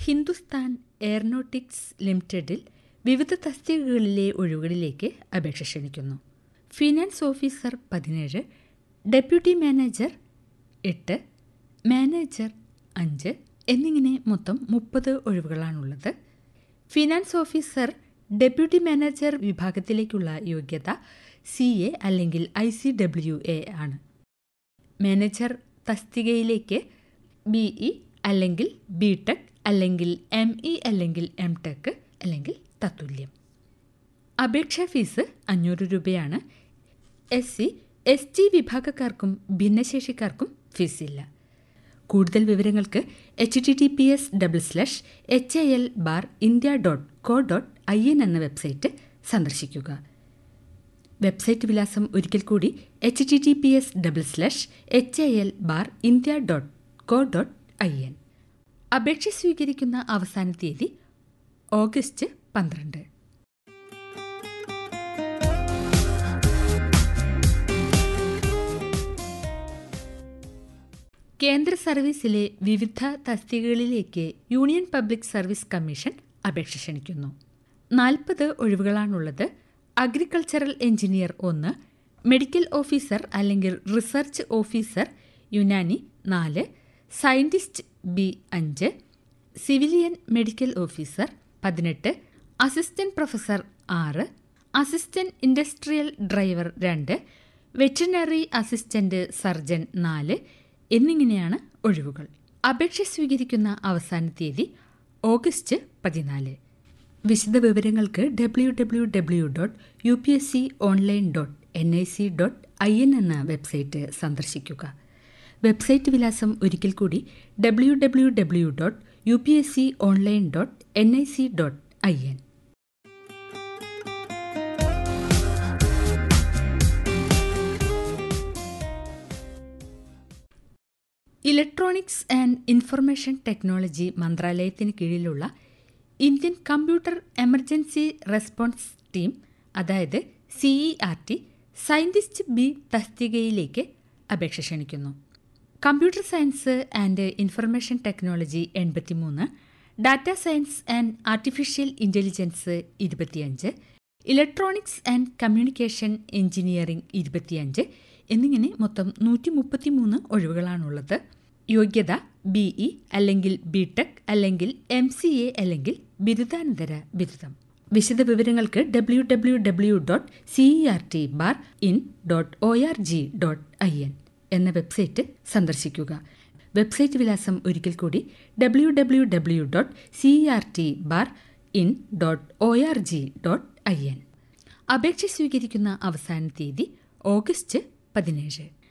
Hindustan aeronautics ലിമിറ്റഡിൽ വിവിധ തസ്തികകളിലെ ഒഴിവുകളിലേക്ക് അപേക്ഷ ക്ഷണിക്കുന്നു ഫിനാൻസ് ഓഫീസർ പതിനേഴ് ഡെപ്യൂട്ടി മാനേജർ എട്ട് മാനേജർ അഞ്ച് എന്നിങ്ങനെ മൊത്തം മുപ്പത് ഒഴിവുകളാണുള്ളത് ഫിനാൻസ് ഓഫീസർ ഡെപ്യൂട്ടി മാനേജർ വിഭാഗത്തിലേക്കുള്ള യോഗ്യത സി എ അല്ലെങ്കിൽ ഐ സി ഡബ്ല്യു എ ആണ് മാനേജർ തസ്തികയിലേക്ക് ബി ഇ അല്ലെങ്കിൽ ബി ടെക് അല്ലെങ്കിൽ എം ഇ അല്ലെങ്കിൽ എം ടെക് അല്ലെങ്കിൽ തത്തുല്യം അപേക്ഷാ ഫീസ് അഞ്ഞൂറ് രൂപയാണ് എസ് സി എസ് ടി വിഭാഗക്കാർക്കും ഭിന്നശേഷിക്കാർക്കും ഫീസില്ല കൂടുതൽ വിവരങ്ങൾക്ക് H T T P S double slash H I L bar India dot co dot I N എന്ന വെബ്സൈറ്റ് സന്ദർശിക്കുക വെബ്സൈറ്റ് വിലാസം ഒരിക്കൽ കൂടി H T T P S double slash H I L bar India dot co dot I N അപേക്ഷ സ്വീകരിക്കുന്ന അവസാന തീയതി August പന്ത്രണ്ട് കേന്ദ്ര സർവീസിലെ വിവിധ തസ്തികകളിലേക്ക് യൂണിയൻ പബ്ലിക് സർവീസ് കമ്മീഷൻ അപേക്ഷ ക്ഷണിക്കുന്നു നാൽപ്പത് ഒഴിവുകളാണുള്ളത് അഗ്രികൾച്ചറൽ എഞ്ചിനീയർ ഒന്ന് മെഡിക്കൽ ഓഫീസർ അല്ലെങ്കിൽ റിസർച്ച് ഓഫീസർ യുനാനി നാല് സയന്റിസ്റ്റ് ബി അഞ്ച് സിവിലിയൻ മെഡിക്കൽ ഓഫീസർ പതിനെട്ട് അസിസ്റ്റന്റ് പ്രൊഫസർ ആറ് അസിസ്റ്റന്റ് ഇൻഡസ്ട്രിയൽ ഡ്രൈവർ രണ്ട് വെറ്റിനറി അസിസ്റ്റന്റ് സർജൻ നാല് എന്നിങ്ങനെയാണ് ഒഴിവുകൾ അപേക്ഷ സ്വീകരിക്കുന്ന അവസാന തീയതി ഓഗസ്റ്റ് പതിനാല് വിശദ വിവരങ്ങൾക്ക് W W W dot U P S C online dot N I C dot I N എന്ന വെബ്സൈറ്റ് സന്ദർശിക്കുക വെബ്സൈറ്റ് വിലാസം ഒരിക്കൽ കൂടി W W W dot U P S C online dot N I C dot I N electronics and information technology മന്ത്രാലയത്തിന് കീഴിലുള്ള Indian computer emergency response team അതായത് C E R T scientist B തസ്തികയിലേക്ക് അപേക്ഷ ക്ഷണിക്കുന്നു computer science and information technology എൺപത്തിമൂന്ന് data science and artificial intelligence ഇരുപത്തിയഞ്ച് electronics and communication engineering ഇരുപത്തിയഞ്ച് എന്നിങ്ങനെ മൊത്തം നൂറ്റി മുപ്പത്തിമൂന്ന് ഒഴിവുകളാണുള്ളത് യോഗ്യത ബി ഇ അല്ലെങ്കിൽ ബി ടെക് അല്ലെങ്കിൽ എം സി എ അല്ലെങ്കിൽ ബിരുദാനന്തര ബിരുദം വിശദ വിവരങ്ങൾക്ക് W W W dot C E R T bar in dot O R G dot I N എന്ന വെബ്സൈറ്റ് സന്ദർശിക്കുക വെബ്സൈറ്റ് വിലാസം ഒരിക്കൽ കൂടി W W W dot C E R T bar in dot O R G dot I N അപേക്ഷ സ്വീകരിക്കുന്ന അവസാന തീയതി August പതിനേഴ്